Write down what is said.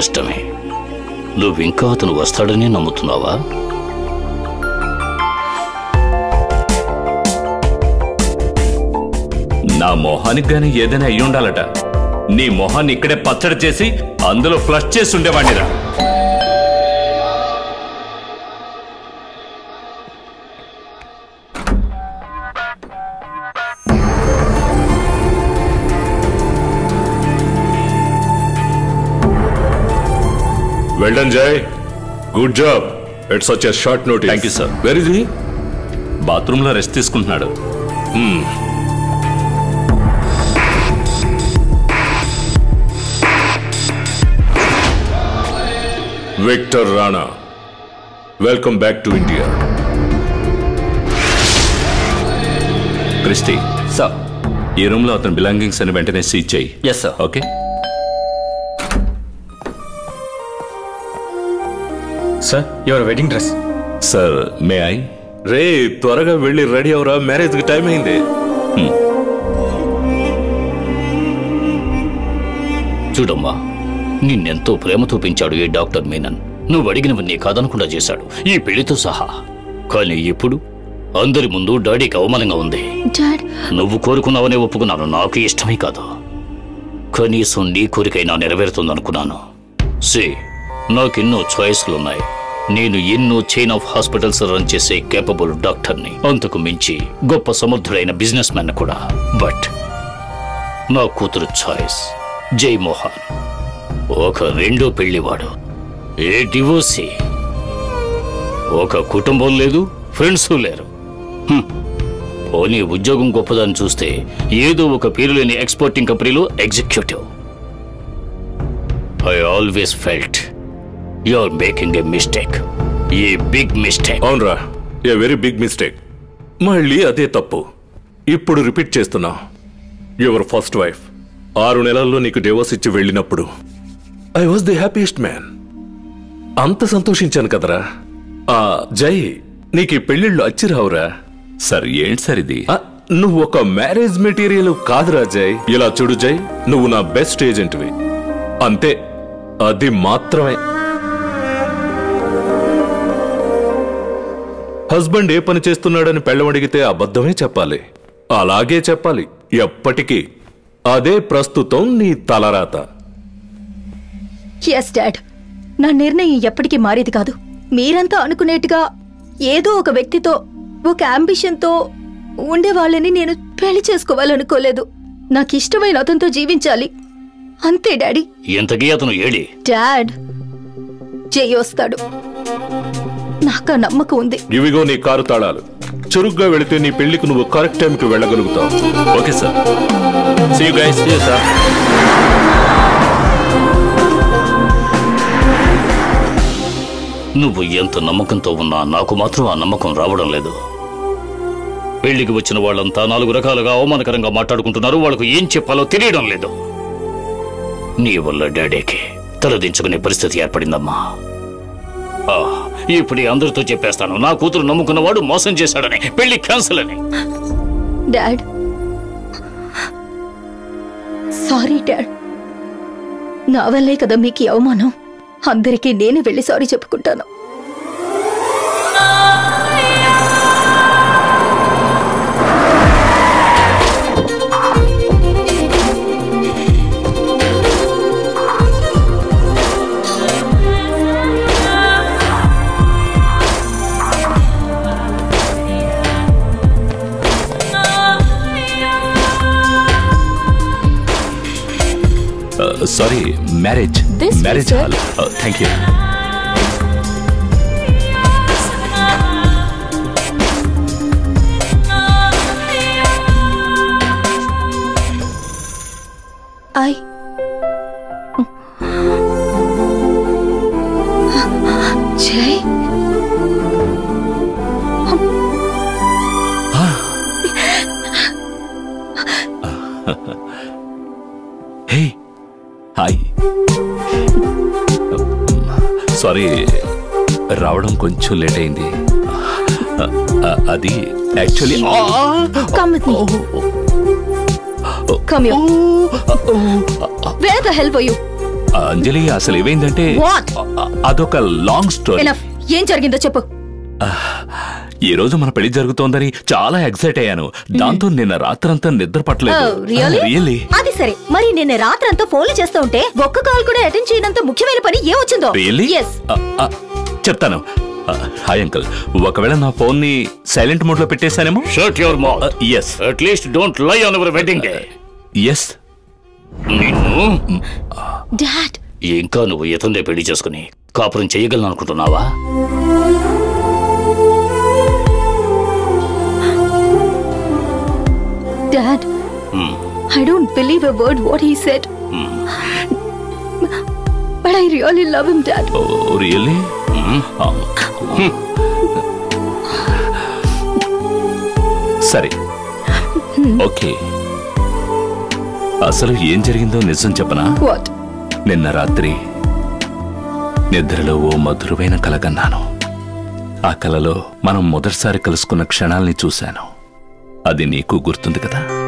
కష్టమే నువ్వింకా అతను వస్తాడని నమ్ముతున్నావా నా మొహానికి గాని ఏదైనా అయ్యి ఉండాలట నీ మొహాన్ని ఇక్కడే పచ్చడి చేసి అందులో ఫ్లష్ చేసి ఉండేవాడిరా well done Jai good job it's such a short note Thank you, sir. Where is he బాత్రూంలో రెస్ట్ తీసుకుంటున్నాడు Victor Rana welcome back to India Christy sir ఈ రూమ్ లో అతని బిలాంగింగ్స్ అని వెంటనే సీజ్ చేయి yes sir okay sir your wedding dress sir may I రే త్వరగా వెళ్ళి రెడీ అవరా మ్యారేజ్ కి టైం అయింది చూడమ్మా నిన్నెంతో ప్రేమతో పెంచాడు ఈ డాక్టర్ మీనన్ నువ్వు అడిగినవన్నీ కాదనకుండా చేశాడు ఈ పెళ్లితో సహా కానీ ఇప్పుడు అందరి ముందు డాడీకి అవమానంగా ఉంది డాడ్ నువ్వు కోరుకున్నావనే ఒప్పుకున్నాను నాకు ఇష్టమే కాదు కనీసం నీ కోరికైనా నెరవేరుతుందనుకున్నాను సి నాకెన్నో చాయిస్లున్నాయి నేను ఎన్నో చైన్ ఆఫ్ హాస్పిటల్స్ రన్ చేసే కేపబుల్ డాక్టర్ని అంతకు మించి గొప్ప సమర్థుడైన బిజినెస్ మ్యాన్ కూడా బట్ నా కూతురు చాయిస్ జై మోహన్ ఒక రెండో పెళ్లివాడు ఏ డివోర్సీ ఒక కుటుంబం లేదు ఫ్రెండ్స్ లేరు హ్మ్. పోనీ ఉద్యోగం గొప్పదని చూస్తే ఏదో ఒక పేరు లేని ఎక్స్పోర్టింగ్ కంపెనీలో executive I always felt you are making a mistake a big mistake అవునరా ఏ వెరీ బిగ్ మిస్టేక్ మళ్ళీ అదే తప్పు ఇప్పుడు రిపీట్ చేస్తున్నా యువర్ ఫస్ట్ వైఫ్ ఆరు నెలల్లో నీకు డివోర్స్ ఇచ్చి వెళ్ళినప్పుడు I was the happiest man అంత సంతోషించాను కదరా ఆ జై నీకు ఈ పెళ్లిళ్ళు అచ్చిరావురా సార్ ఏంటి సార్ ఇది ఆ, నువ్వు ఒక మ్యారేజ్ మెటీరియల్ కాదురా జై ఇలా చూడు జై నువ్వు నా బెస్ట్ ఏజెంట్వి అంతే అది మాత్రమే హస్బెండ్ ఏ పని చేస్తున్నాడని పెళ్ళమడిగితే అబద్ధమే చెప్పాలి అలాగే చెప్పాలి ఎప్పటికీ అదే ప్రస్తుతం నీ తలరాత ఎస్ డాడ్ నా నిర్ణయం ఎప్పటికీ మారేది కాదు మీరంతా అనుకునేట్టుగా ఏదో ఒక వ్యక్తితో ఒక అంబిషన్తో ఉండేవాళ్ళని నేను పెళ్లి చేసుకోవాలనుకోలేదు నాకు ఇష్టమైన అతనితో జీవించాలి అంతే డాడీ ఎంతకీ అతను ఏడి డాడ్ జై వస్తాడు నాకు ఆ నమ్మకం ఉంది ఇవిగో నీ కారు తాళాలు చురుగ్గా వెళితే నీ పెళ్లికి నువ్వు కరెక్ట్ టైంకి వెళ్ళగలుగుతావు okay sir see you guys sir నువ్వు ఎంత నమ్మకంతో ఉన్నా నాకు మాత్రం ఆ నమ్మకం రావడం లేదు పెళ్లికి వచ్చిన వాళ్ళంతా నాలుగు రకాలుగా అవమానకరంగా మాట్లాడుకుంటున్నారు వాళ్ళకు ఏం చెప్పాలో తెలియడం లేదు నీ వల్ల డాడీకి తలదించుకునే పరిస్థితి ఏర్పడిందమ్మా ఆ, ఇప్పుడు ఈ అందరితో చెప్పేస్తాను నా కూతురు నమ్ముకున్నవాడు మోసం చేశాడని పెళ్లి క్యాన్సిల్ అని డాడ్ సారీ డాడ్ నా వల్లే కదా మీకు ఈ అవమానం అందరికీ నేనే వెళ్ళి సారీ చెప్పుకుంటాను sorry marriage This way, marriage sir. Hall thank you I Jai hey hi sorry రావడం కొంచెం లేట్ అయింది అది actually come with me come you where the help you Anjali అసలు ఏమైందంటే What? అ- అదొక లాంగ్ స్టోరీ ఎనఫ్ ఏం జరిగిందో చెప్పు ఈ రోజు మన పెళ్లి జరుగుతోందని చాలా ఎక్సైట్ అయ్యాను దాంతో నిన్న రాత్రంతా నిద్ర పట్టలేదు రియల్లీ అది సరే మరి నిన్న రాత్రంతా ఫోన్లు చేస్తూ ఉంటే ఒక్క కాల్ కూడా అటెండ్ చేయనంత ముఖ్యమైన పని ఏ వచ్చిందో రియల్లీ ఎస్ చెప్తాను ఆ, హాయ్ అంకుల్ ఒకవేళ నా ఫోన్ ని సైలెంట్ మోడ్ లో పెట్టేశానేమో shut your mouth yes at least don't lie on your wedding day yes నిన్ను డాడ్ ఇంకా నువ్వు ఇతన్నే పెళ్లి చేసుకుని కాపురం చేయగలను అనుకుంటున్నావా dad I don't believe a word what he said but I really love him dad oh really సరే ఓకే అసలు ఏం జరిగిందో నిజం చెప్పనా వాట్ నిన్న రాత్రి నిద్రలో ఓ మధురమైన కల కన్నాను ఆ కలలో మనం మొదటిసారి కలుసుకున్న క్షణాల్ని చూశాను అది నీకు గుర్తుంది కదా